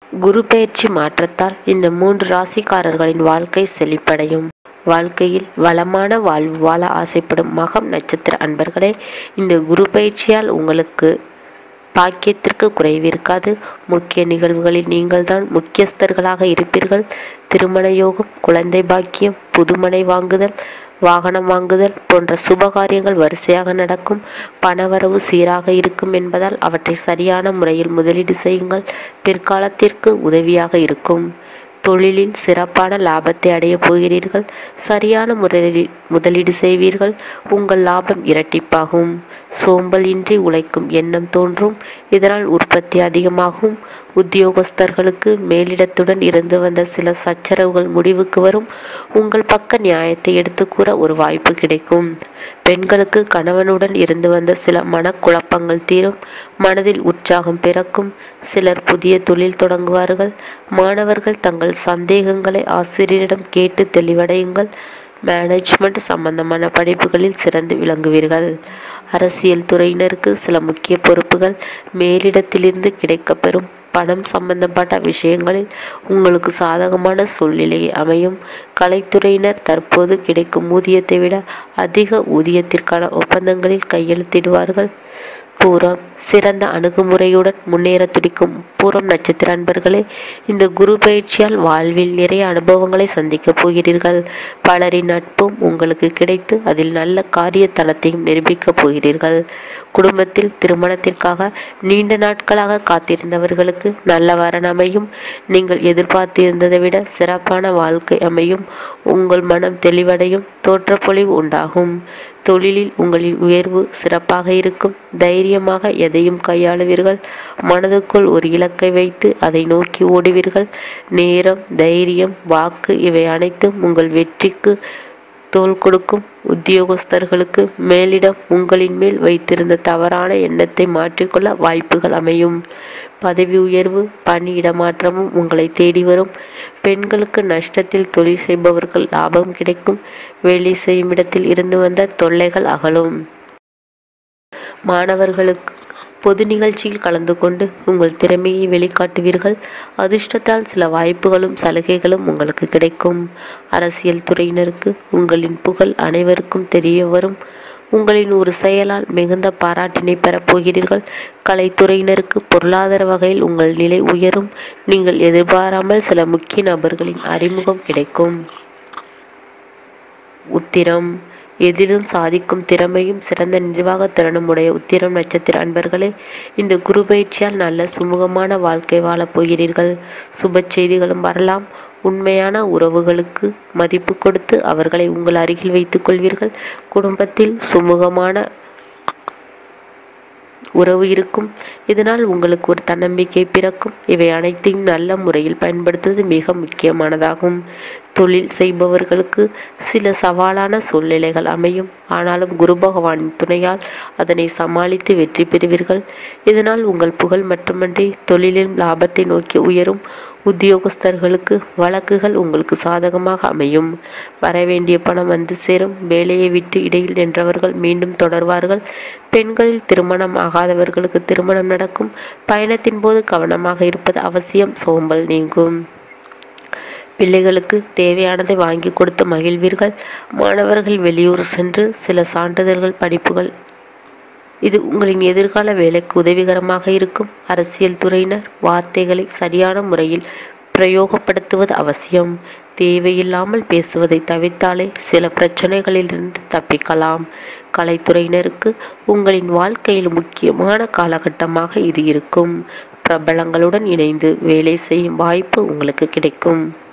குரு பெயர்ச்சி மாற்றத்தால் இந்த மூன்று ராசிக்காரர்களின் வாழ்க்கை செழிப்படையும் வாழ்க்கையில் வளமான வாழ்வு வாழ ஆசைப்படும் மகம் நட்சத்திர அன்பர்களே இந்த குரு பயிற்சியால் உங்களுக்கு பாக்கியத்திற்கு குறைவிருக்காது முக்கிய நிகழ்வுகளில் நீங்கள்தான் முக்கியஸ்தர்களாக இருப்பீர்கள் திருமண யோகம் குழந்தை பாக்கியம் புதுமனை வாங்குதல் வாகனம் வாங்குதல் போன்ற சுபகாரியங்கள் வரிசையாக நடக்கும் பணவரவு சீராக இருக்கும் என்பதால் அவற்றை சரியான முறையில் முதலீடு செய்யுங்கள் பிற்காலத்திற்கு உதவியாக இருக்கும் தொழிலில் சிறப்பான லாபத்தை அடையப் போகிறீர்கள் சரியான முறையில் முதலீடு செய்வீர்கள் உங்கள் லாபம் இரட்டிப்பாகும் சோம்பல் இன்றி உழைக்கும் எண்ணம் தோன்றும் இதனால் உற்பத்தி அதிகமாகும் உத்தியோகஸ்தர்களுக்கு மேலிடத்துடன் இருந்து வந்த சில சச்சரவுகள் முடிவுக்கு வரும் உங்கள் பக்க நியாயத்தை எடுத்து கூற ஒரு வாய்ப்பு கிடைக்கும் பெண்களுக்கு கணவனுடன் இருந்து வந்த சில மனக்குழப்பங்கள் தீரும் மனதில் உற்சாகம் பிறக்கும் சிலர் புதிய தொழில் தொடங்குவார்கள் மாணவர்கள் தங்கள் சந்தேகங்களை ஆசிரியரிடம் கேட்டு தெளிவடையுங்கள் மேனேஜ்மெண்ட் சம்பந்தமான படிப்புகளில் சிறந்து விளங்குவீர்கள் அரசியல் துறையினருக்கு சில முக்கிய பொறுப்புகள் மேலிடத்திலிருந்து கிடைக்கப்பெறும் பணம் சம்பந்தப்பட்ட விஷயங்களில் உங்களுக்கு சாதகமான சூழ்நிலை அமையும் கலைத்துறையினர் தற்போது கிடைக்கும் ஊதியத்தை விட அதிக ஊதியத்திற்கான ஒப்பந்தங்களில் கையெழுத்திடுவார்கள் பூரம் சிறந்த அணுகுமுறையுடன் முன்னேற துடிக்கும் பூரம் நட்சத்திர அன்பர்களே இந்த குரு பயிற்சியால் வாழ்வில் நிறைய அனுபவங்களை சந்திக்கப் போகிறீர்கள் பலரின் நட்பும் உங்களுக்கு கிடைத்து அதில் நல்ல காரிய தளத்தையும் நிரூபிக்கப் போகிறீர்கள் குடும்பத்தில் திருமணத்திற்காக நீண்ட நாட்களாக காத்திருந்தவர்களுக்கு நல்ல வரன் அமையும் நீங்கள் எதிர்பார்த்திருந்ததை விட சிறப்பான வாழ்க்கை அமையும் உங்கள் மனம் தெளிவடையும் தோற்றப்பொழிவு உண்டாகும் தொழிலில் உங்களின் உயர்வு சிறப்பாக இருக்கும் தைரியமாக எதையும் கையாளுவீர்கள் மனதுக்குள் ஒரு இலக்கை வைத்து அதை நோக்கி ஓடுவீர்கள் நேரம் தைரியம் வாக்கு இவை அனைத்தும் உங்கள் வெற்றிக்கு தோல் கொடுக்கும் உத்தியோகஸ்தர்களுக்கு மேலிடம் உங்களின் மேல் வைத்திருந்த தவறான எண்ணத்தை மாற்றிக்கொள்ள வாய்ப்புகள் அமையும் பதவி உயர்வு பணி இடமாற்றமும் உங்களை தேடி வரும் பெண்களுக்கு நஷ்டத்தில் தொழில் செய்பவர்கள் லாபம் கிடைக்கும் வேலை செய்யும் இடத்தில் இருந்து வந்த தொல்லைகள் அகலும் மாணவர்களுக்கு பொது நிகழ்ச்சியில் கலந்து கொண்டு உங்கள் திறமையை வெளிக்காட்டுவீர்கள் அதிர்ஷ்டத்தால் சில வாய்ப்புகளும் சலுகைகளும் உங்களுக்கு கிடைக்கும் அரசியல் துறையினருக்கு உங்களின் புகழ் அனைவருக்கும் தெரிய வரும் உங்களின் ஒரு செயலால் மிகுந்த பாராட்டினை பெறப் போகிறீர்கள் கலைத்துறையினருக்கு பொருளாதார வகையில் உங்கள் நிலை உயரும் நீங்கள் எதிர்பாராமல் சில முக்கிய நபர்களின் அறிமுகம் கிடைக்கும் உத்திரம் எதிலும் சாதிக்கும் திறமையும் சிறந்த நிர்வாக திறனும் உடைய உத்திரம் நட்சத்திர அன்பர்களே இந்த குரு பயிற்சியால் நல்ல சுமூகமான வாழ்க்கை வாழப் போகிறீர்கள் சுப செய்திகளும் வரலாம் உண்மையான உறவுகளுக்கு மதிப்பு கொடுத்து அவர்களை உங்கள் அருகில் வைத்துக் கொள்வீர்கள் குடும்பத்தில் சுமூகமான உறவு இருக்கும் இதனால் உங்களுக்கு ஒரு தன்னம்பிக்கை பிறக்கும் இவை அனைத்தையும் நல்ல முறையில் பயன்படுத்துவது மிக முக்கியமானதாகும் தொழில் செய்பவர்களுக்கு சில சவாலான சூழ்நிலைகள் அமையும் ஆனாலும் குரு பகவானின் துணையால் அதனை சமாளித்து வெற்றி பெறுவீர்கள் இதனால் உங்கள் புகழ் மட்டுமன்றி தொழிலில் லாபத்தை நோக்கி உயரும் உத்தியோகஸ்தர்களுக்கு வழக்குகள் உங்களுக்கு சாதகமாக அமையும் வரவேண்டிய பணம் வந்து சேரும் வேலையை விட்டு இடையில் நின்றவர்கள் மீண்டும் தொடர்வார்கள் பெண்களில் திருமணம் ஆகாதவர்களுக்கு திருமணம் நடக்கும் பயணத்தின் போது கவனமாக இருப்பது அவசியம் சோம்பல் நீங்கும் பிள்ளைகளுக்கு தேவையானதை வாங்கி கொடுத்து மகிழ்வீர்கள் மாணவர்கள் வெளியூர் சென்று சில சான்றிதழ்கள் படிப்புகள் இது உங்களின் எதிர்கால வேலைக்கு உதவிகரமாக இருக்கும் அரசியல் துறையினர் வார்த்தைகளை சரியான முறையில் பிரயோகப்படுத்துவது அவசியம் தேவையில்லாமல் பேசுவதை தவிர்த்தாலே சில பிரச்சனைகளிலிருந்து தப்பிக்கலாம் கலைத்துறையினருக்கு உங்களின் வாழ்க்கையில் முக்கியமான காலகட்டமாக இது இருக்கும் பிரபலங்களுடன் இணைந்து வேலை செய்யும் வாய்ப்பு உங்களுக்கு கிடைக்கும்